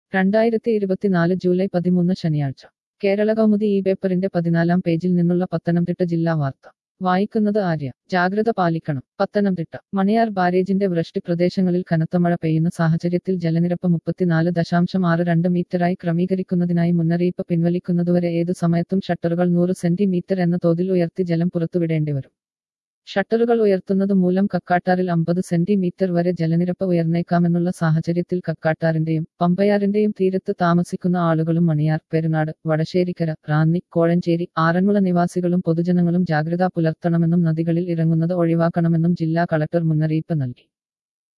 രണ്ടായിരത്തി ഇരുപത്തിനാല് ജൂലൈ പതിമൂന്ന് ശനിയാഴ്ച കേരള കൗമുദി ഈ പേപ്പറിന്റെ പതിനാലാം പേജിൽ നിന്നുള്ള പത്തനംതിട്ട ജില്ലാ വാർത്ത വായിക്കുന്നത് ആര്യ ജാഗ്രത പാലിക്കണം പത്തനംതിട്ട മണിയാർ ബാരേജിന്റെ വൃഷ്ടി പ്രദേശങ്ങളിൽ കനത്ത മഴ പെയ്യുന്ന സാഹചര്യത്തിൽ ജലനിരപ്പ് മുപ്പത്തിനാല് ദശാംശം ആറ് രണ്ട് മീറ്ററായി ക്രമീകരിക്കുന്നതിനായി മുന്നറിയിപ്പ് പിൻവലിക്കുന്നതുവരെ ഏതു സമയത്തും ഷട്ടറുകൾ നൂറ് സെന്റിമീറ്റർ എന്ന തോതിൽ ഉയർത്തി ജലം പുറത്തുവിടേണ്ടിവരും ഷട്ടറുകൾ ഉയർത്തുന്നത് മൂലം കക്കാട്ടാറിൽ അമ്പത് സെന്റിമീറ്റർ വരെ ജലനിരപ്പ് ഉയർന്നേക്കാമെന്നുള്ള സാഹചര്യത്തിൽ കക്കാട്ടാറിന്റെയും പമ്പയാറിന്റെയും തീരത്ത് താമസിക്കുന്ന ആളുകളും മണിയാർ പെരുനാട് വടശ്ശേരിക്കര റാന്നി കോഴഞ്ചേരി ആറന്മുള നിവാസികളും പൊതുജനങ്ങളും ജാഗ്രത പുലർത്തണമെന്നും നദികളിൽ ഇറങ്ങുന്നത് ഒഴിവാക്കണമെന്നും ജില്ലാ കളക്ടർ മുന്നറിയിപ്പ് നൽകി